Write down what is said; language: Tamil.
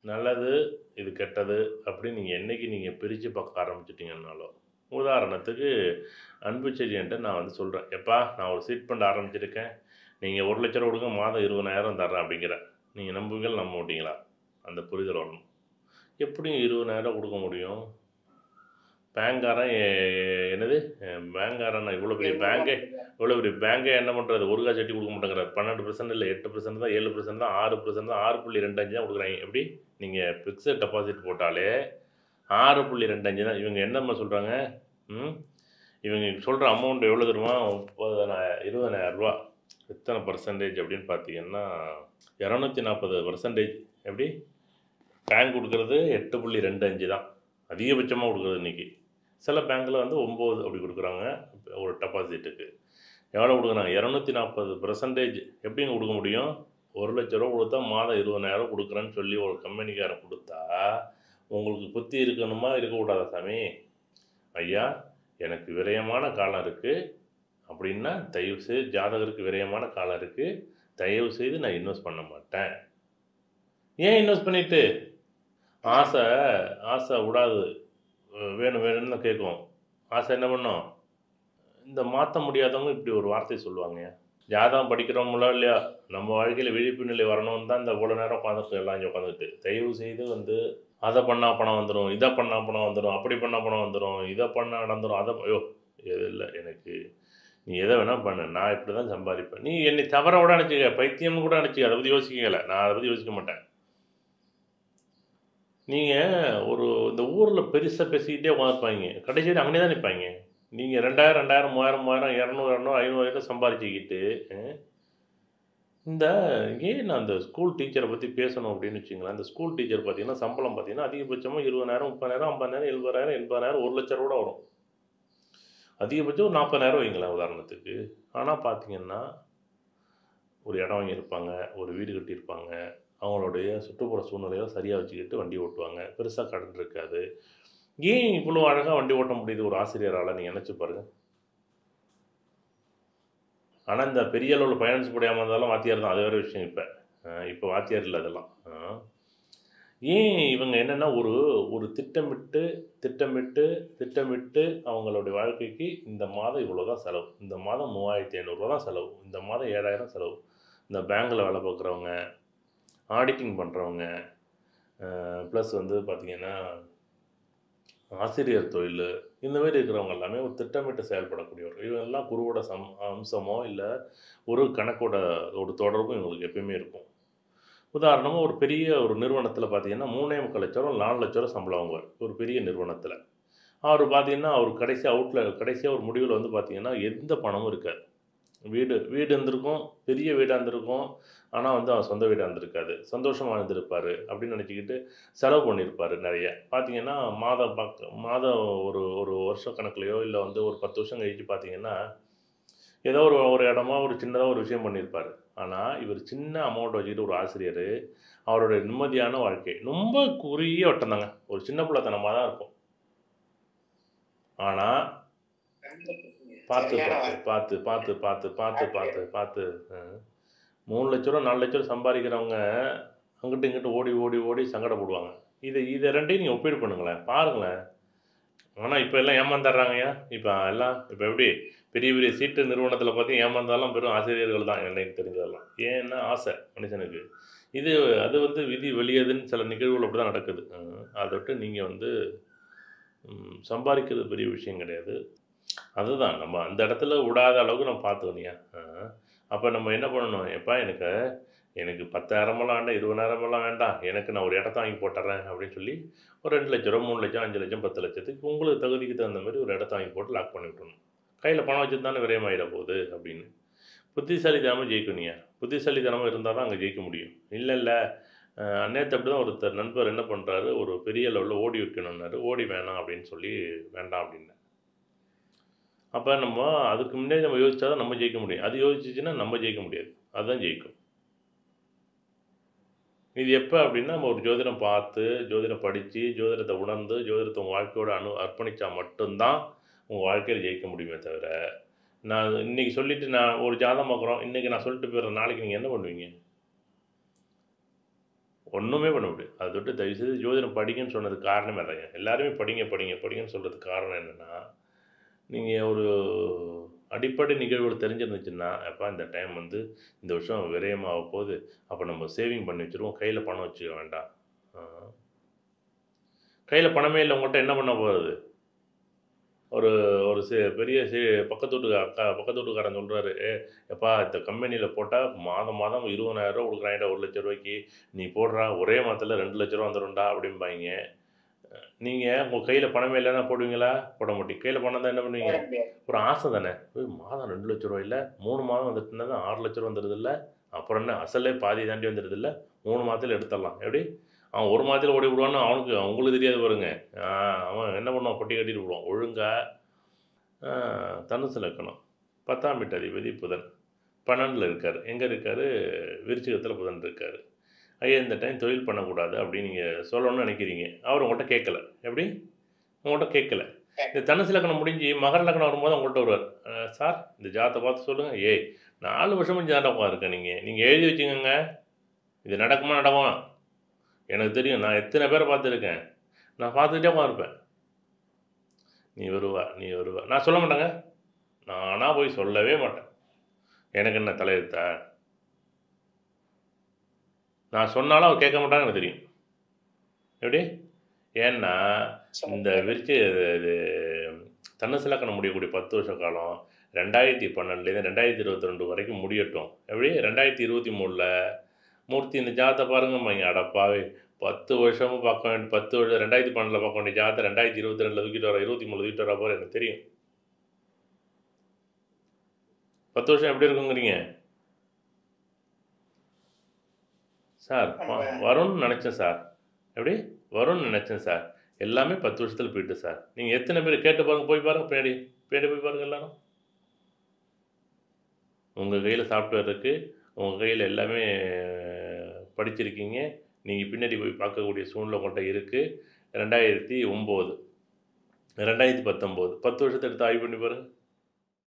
நல்லது இது கெட்டது அப்படின்னு நீங்கள் என்னைக்கு நீங்கள் பிரித்து பார்க்க ஆரம்பிச்சிட்டிங்கன்னாலோ உதாரணத்துக்கு அன்பு செடியன்ட்டு நான் வந்து சொல்கிறேன் எப்பா நான் ஒரு சீட் ஃபண்ட் ஆரம்பிச்சிருக்கேன் நீங்கள் ஒரு லட்ச ரூபா கொடுங்க மாதம் இருபதாயிரம் தர்றேன் அப்படிங்கிறேன் நீங்கள் நம்புவீங்களா நம்ப மாட்டீங்களா அந்த புரிதல் வரணும் எப்படியும் இருபதாயிரம் கொடுக்க முடியும் பேங்காரன் எ- என்னது பேங்காரன் இவ்வளோ பெரிய பேங்கே இவ்வளோ பெரிய பேங்கே என்ன பண்ணுறது ஒரு காசு கட்டி கொடுக்க மாட்டேங்கிறார் பன்னெண்டு பர்சன்ட் இல்லை எட்டு பர்சன்ட் தான் ஏழு பர்சன்ட் தான் ஆறு பர்சன்ட் தான் ஆறு புள்ளி ரெண்டு அஞ்சு தான் கொடுக்குறாங்க எப்படி நீங்கள் ஃபிக்ஸட் டெபாசிட் போட்டாலே ஆறு புள்ளி ரெண்டு அஞ்சு தான் இவங்க என்னம்மா சொல்கிறாங்க ம் இவங்க சொல்கிற அமௌண்ட் எவ்வளோ தெரியுமா முப்பதனாயிரம் இருபதனாயிரம் ரூபா எத்தனை பர்சன்டேஜ் அப்படின்னு பார்த்தீங்கன்னா இரநூத்தி நாற்பது பர்சன்டேஜ் எப்படி பேங்க் கொடுக்குறது எட்டு புள்ளி ரெண்டு அஞ்சு தான் அதிகபட்சமாக கொடுக்குறது இன்றைக்கி சில பேங்க்கில் வந்து ஒம்பது அப்படி கொடுக்குறாங்க ஒரு டெபாசிட்டுக்கு எவ்வளோ கொடுக்குறாங்க இரநூத்தி நாற்பது பர்சன்டேஜ் எப்படிங்க கொடுக்க முடியும் ஒரு லட்ச ரூபா கொடுத்தா மாதம் இருபதாயிரம் கொடுக்குறேன்னு சொல்லி ஒரு கம்பெனிக்காரன் கொடுத்தா உங்களுக்கு புத்தி இருக்கணுமா இருக்கக்கூடாதா சாமி ஐயா எனக்கு விரயமான காலம் இருக்குது அப்படின்னா தயவு செய்து ஜாதகருக்கு விரயமான காலம் இருக்குது தயவு செய்து நான் இன்வெஸ்ட் பண்ண மாட்டேன் ஏன் இன்வெஸ்ட் பண்ணிட்டு ஆசை ஆசை விடாது அஹ் வேணும் வேணும்னு தான் கேட்கும் ஆசை என்ன பண்ணும் இந்த மாற்ற முடியாதவங்க இப்படி ஒரு வார்த்தை சொல்லுவாங்க ஜாதகம் படிக்கிறவங்களோ இல்லையா நம்ம வாழ்க்கையில் விழிப்பு நிலை வரணும்னு தான் இந்த இவ்வளோ நேரம் உட்காந்துட்டு எல்லாம் இங்கே உட்காந்துட்டு தயவு செய்து வந்து அதை பண்ணால் பணம் வந்துடும் இதை பண்ணால் பணம் வந்துடும் அப்படி பண்ணால் பணம் வந்துடும் இதை பண்ணால் நடந்துடும் அதை ஐயோ எது இல்லை எனக்கு நீ எதை வேணால் பண்ணு நான் இப்படி தான் சம்பாதிப்பேன் நீ என்னை தவற கூட நினச்சிக்க பைத்தியம்னு கூட நினச்சிக்க அதை பற்றி யோசிக்கல நான் அதை பற்றி யோசிக்க மாட்டேன் நீங்கள் ஒரு இந்த ஊரில் பெருசாக பேசிக்கிட்டே உட்காந்துருப்பாங்க கடைசி வரை அங்கேயே தான் நிற்பாங்க நீங்கள் ரெண்டாயிரம் ரெண்டாயிரம் மூவாயிரம் மூவாயிரம் இரநூறு இரநூறு ஐநூறு ஐநூறு சம்பாதிச்சிக்கிட்டு அஹ், இந்த ஏன் நான் அந்த ஸ்கூல் டீச்சரை பற்றி பேசணும் அப்படின்னு வச்சுங்களேன் அந்த ஸ்கூல் டீச்சர் பார்த்தீங்கன்னா சம்பளம் பார்த்தீங்கன்னா அதிகபட்சமாக இருபதாயிரம் முப்பதாயிரம் ஐம்பதாயிரம் எழுபதாயிரம் எண்பதாயிரம் ஒரு லட்சம் கூட வரும் அதிகபட்சம் ஒரு நாற்பதாயிரம் வைங்களேன் உதாரணத்துக்கு ஆனால் பார்த்தீங்கன்னா ஒரு இடம் வாங்கியிருப்பாங்க ஒரு வீடு கட்டியிருப்பாங்க அவங்களுடைய சுற்றுப்புற சூழ்நிலையை சரியாக வச்சுக்கிட்டு வண்டி ஓட்டுவாங்க பெருசாக கடன் இருக்காது ஏன் இவ்வளோ அழகாக வண்டி ஓட்ட முடியுது ஒரு ஆசிரியரால் நீங்கள் நினச்சி பாருங்கள் ஆனால் இந்த பெரிய அளவில் ஃபைனான்ஸ் முடியாமல் இருந்தாலும் வாத்தியார் தான் அது வேறு விஷயம் இப்போ இப்போ வாத்தியார் இல்லை அதெல்லாம் அஹ். ஏன் இவங்க என்னென்னா ஒரு ஒரு திட்டமிட்டு திட்டமிட்டு திட்டமிட்டு அவங்களுடைய வாழ்க்கைக்கு இந்த மாதம் இவ்வளோ தான் செலவு இந்த மாதம் மூவாயிரத்தி ஐநூறுரூவா தான் செலவு இந்த மாதம் ஏழாயிரம் செலவு இந்த பேங்க்கில் வேலை பார்க்குறவங்க ஆடிட்டிங் பண்ணுறவங்க ப்ளஸ் வந்து பார்த்திங்கன்னா ஆசிரியர் தொழில் இந்த மாதிரி இருக்கிறவங்க எல்லாமே ஒரு திட்டமிட்டு செயல்படக்கூடியவர் இவங்கெல்லாம் குருவோட சம் அம்சமோ இல்லை ஒரு கணக்கோட ஒரு தொடர்பும் இவங்களுக்கு எப்பயுமே இருக்கும் உதாரணமாக ஒரு பெரிய ஒரு நிறுவனத்தில் பார்த்தீங்கன்னா மூணே முக்கால் லட்ச ரூபா நாலு லட்ச ரூபா சம்பளம் வாங்குவார் ஒரு பெரிய நிறுவனத்தில் அவர் பார்த்தீங்கன்னா அவர் கடைசி அவுட்டில் கடைசியாக ஒரு முடிவில் வந்து பார்த்தீங்கன்னா எந்த பணமும் இருக்காது வீடு வீடு இருந்திருக்கும் பெரிய வீடாக இருந்திருக்கும் ஆனால் வந்து அவர் சொந்த வீடாக இருந்திருக்காது சந்தோஷமாக இருந்திருப்பார் அப்படின்னு நினச்சிக்கிட்டு செலவு பண்ணியிருப்பார் நிறைய பார்த்தீங்கன்னா மாதம் பக்க மாதம் ஒரு ஒரு வருஷ கணக்குலையோ இல்லை வந்து ஒரு பத்து வருஷம் கழிச்சு பார்த்தீங்கன்னா ஏதோ ஒரு ஒரு இடமா ஒரு சின்னதாக ஒரு விஷயம் பண்ணியிருப்பார் ஆனால் இவர் சின்ன அமௌண்ட் வச்சுக்கிட்டு ஒரு ஆசிரியர் அவருடைய நிம்மதியான வாழ்க்கை ரொம்ப குறுகிய வட்டம் தாங்க ஒரு சின்ன பிள்ளைத்தனமாக தான் இருக்கும் ஆனால் பார்த்து பார்த்து பார்த்து பார்த்து பார்த்து பார்த்து பார்த்து பார்த்து அஹ், மூணு லட்ச ரூபா நாலு லட்ச ரூபா சம்பாதிக்கிறவங்க அங்கிட்டு இங்கிட்டு ஓடி ஓடி ஓடி சங்கடப்படுவாங்க இதை இதை ரெண்டையும் நீங்கள் ஒப்பீடு பண்ணுங்களேன் பாருங்களேன் ஆனால் இப்போ எல்லாம் ஏமாந்துடுறாங்கய்யா இப்போ எல்லாம் இப்போ எப்படி பெரிய பெரிய சீட்டு நிறுவனத்தில் பார்த்தீங்கன்னா ஏமாந்தாலும் பெரும் ஆசிரியர்கள் தான் எனக்கு தெரிஞ்சதெல்லாம் ஏன்னா ஆசை மனுஷனுக்கு இது அது வந்து விதி வெளியதுன்னு சில நிகழ்வுகள் அப்படி தான் நடக்குது அஹ், அதை விட்டு நீங்கள் வந்து ம், சம்பாதிக்கிறது பெரிய விஷயம் கிடையாது அதுதான் நம்ம அந்த இடத்துல விடாத அளவுக்கு நம்ம பார்த்துக்கணுயா அப்போ நம்ம என்ன பண்ணணும் எப்பா எனக்கு எனக்கு பத்தாயிரமெல்லாம் வேண்டாம் இருபதாயிரமெல்லாம் வேண்டாம் எனக்கு நான் ஒரு இடத்த வாங்கி போட்டுறேன் அப்படின்னு சொல்லி ஒரு ரெண்டு லட்ச ரூபா மூணு லட்சம் அஞ்சு லட்சம் பத்து லட்சத்துக்கு உங்களுக்கு தகுதிக்கு தகுந்த மாதிரி ஒரு இடத்த வாங்கி போட்டு லாக் பண்ணி விட்டணும் கையில் பணம் வச்சு தானே விரயமாயிட போகுது அப்படின்னு புத்திசாலித்தனமாக ஜெயிக்கணுங்க புத்திசாலித்தனமாக இருந்தால் தான் அங்கே ஜெயிக்க முடியும் இல்லை இல்லை நேற்று அப்படி தான் ஒருத்தர் நண்பர் என்ன பண்ணுறாரு ஒரு பெரிய லெவலில் ஓடி வைக்கணும்னாரு ஓடி வேணாம் அப்படின்னு சொல்லி வேண்டாம் அப்படின்னு அப்போ நம்ம அதுக்கு முன்னாடி நம்ம யோசிச்சா தான் நம்ம ஜெயிக்க முடியும் அது யோசிச்சுச்சுன்னா நம்ம ஜெயிக்க முடியாது அதுதான் ஜெயிக்கும் இது எப்போ அப்படின்னா நம்ம ஒரு ஜோதிடம் பார்த்து ஜோதிடம் படித்து ஜோதிடத்தை உணர்ந்து ஜோதிடத்தை உங்கள் வாழ்க்கையோட அனு அர்ப்பணித்தா மட்டும்தான் உங்கள் வாழ்க்கையில் ஜெயிக்க முடியுமே தவிர நான் இன்றைக்கி சொல்லிவிட்டு நான் ஒரு ஜாதகம் பார்க்குறோம் இன்றைக்கி நான் சொல்லிட்டு போயிடுறேன் நாளைக்கு நீங்கள் என்ன பண்ணுவீங்க ஒன்றுமே பண்ண முடியாது அதை விட்டு தயவுசெய்து ஜோதிடம் படிங்கன்னு சொன்னதுக்கு காரணமே அதாங்க எல்லாருமே படிங்க படிங்க படிங்கன்னு சொல்கிறதுக்கு காரணம் என்னென்னா நீங்கள் ஒரு அடிப்படை நிகழ்வுகள் தெரிஞ்சிருந்துச்சுன்னா அப்போ இந்த டைம் வந்து இந்த வருஷம் விரயமாக போகுது அப்போ நம்ம சேவிங் பண்ணி வச்சுருவோம் கையில் பணம் வச்சுக்க வேண்டாம் கையில் பணமே இல்லை உங்கள்கிட்ட என்ன பண்ண போகிறது ஒரு ஒரு சி பெரிய சி பக்கத்து வீட்டு அக்கா பக்கத்து வீட்டுக்காரன் சொல்கிறாரு ஏ எப்பா இந்த கம்பெனியில் போட்டால் மாதம் மாதம் இருபதாயிரரூவா கொடுக்குறாங்கடா ஒரு லட்ச ரூபாய்க்கு நீ போடுறா ஒரே மாதத்தில் ரெண்டு லட்ச ரூபா வந்துடும்டா அப்படிம்பாங்க நீங்கள் உங்கள் கையில் பணமே இல்லைன்னா போடுவீங்களா போட மாட்டீங்க கையில் பணம் தான் என்ன பண்ணுவீங்க போட முடியாது. ஒரு ஆசை தானே ஏய், மாதம் ரெண்டு லட்ச ரூபா இல்லை மூணு மாதம் வந்துட்டுனா தான் ஆறு லட்ச ரூபா வந்துடுது இல்லை அப்புறம் என்ன அசலே பாதி தாண்டி வந்துடுது இல்லை மூணு மாதத்தில் எடுத்துடலாம் எப்படி அவன் ஒரு மாதத்தில் ஓடி விடுவான்னு அவனுக்கு அவங்களுக்கு தெரியாது பாருங்க ஆ, அவன் என்ன பண்ணுவான் பொட்டி கட்டிட்டு விடுவான் ஒழுங்காக தனுசு லக்கணம் பத்தாம் வீட்டு அதிபதி புதன் பன்னெண்டில் இருக்கார் எங்கே இருக்கார் விருச்சிகத்தில் புதன் இருக்கார் ஐயா இந்த டைம் தொழில் பண்ணக்கூடாது அப்படின்னு நீங்கள் சொல்லணும்னு நினைக்கிறீங்க அவர் உங்கள்கிட்ட கேட்கல எப்படி உங்கள்கிட்ட கேட்கல இந்த தனுசு லக்கணம் முடிஞ்சு மகர லக்கணம் வரும்போது உங்கள்கிட்ட வருவார் "அஹ், சார் இந்த ஜாத்தை பார்த்து சொல்லுங்கள் ஏய் நாலு வருஷமும் ஜாதகம் இருக்கேன் நீங்கள் நீங்கள் எழுதி வச்சுக்கோங்க இது நடக்குமா நடக்குமா எனக்கு தெரியும் நான் எத்தனை பேரை பார்த்துருக்கேன் நான் பார்த்துக்கிட்டே உட்காந்துருப்பேன் நீ வருவா நீ வருவா நான் சொல்ல மாட்டேங்க நானாக போய் சொல்லவே மாட்டேன் எனக்கு என்ன தலையெழுத்தா நான் சொன்னாலும் அவன் கேட்க மாட்டான்னு எனக்கு தெரியும் எப்படி ஏன்னா இந்த விரிச்சு இது தனுசு லக்கணம் முடியக்கூடிய பத்து வருஷ காலம் ரெண்டாயிரத்தி பன்னெண்டுலேருந்து ரெண்டாயிரத்தி இருபத்தி ரெண்டு வரைக்கும் முடியட்டும் எப்படி ரெண்டாயிரத்தி இருபத்தி மூணில் மூர்த்தி இந்த ஜாத்தை பாருங்கம்மாங்க அடப்பாவே பத்து வருஷமும் பார்க்க வேண்டிய பத்து வருஷம் ரெண்டாயிரத்தி பன்னெண்டில் பார்க்க வேண்டிய ஜாத்தை ரெண்டாயிரத்தி இருபத்தி ரெண்டில் தூக்கிட்டு வர இருபத்தி மூணு தூக்கிட்டு வர போகிற எனக்கு தெரியும் பத்து வருஷம் எப்படி இருக்குங்கிறீங்க சார் வ- வரும்னு நினச்சேன் சார் எப்படி வரும்னு நினச்சேன் சார் எல்லாமே பத்து வருஷத்தில் போயிட்டு சார் நீங்கள் எத்தனை பேர் கேட்டு பாருங்க போய் பாருங்க பின்னாடி பின்னாடி போய் பாருங்க எல்லாரும் உங்கள் கையில் சாஃப்ட்வேர் இருக்குது உங்கள் கையில் எல்லாமே படிச்சிருக்கீங்க நீங்கள் பின்னாடி போய் பார்க்கக்கூடிய சூழ்நிலை உங்கள்கிட்ட இருக்குது ரெண்டாயிரத்தி ஒம்பது ரெண்டாயிரத்தி பத்தொம்போது பத்து வருஷத்தை எடுத்து ஆய்வு பண்ணி பாருங்கள்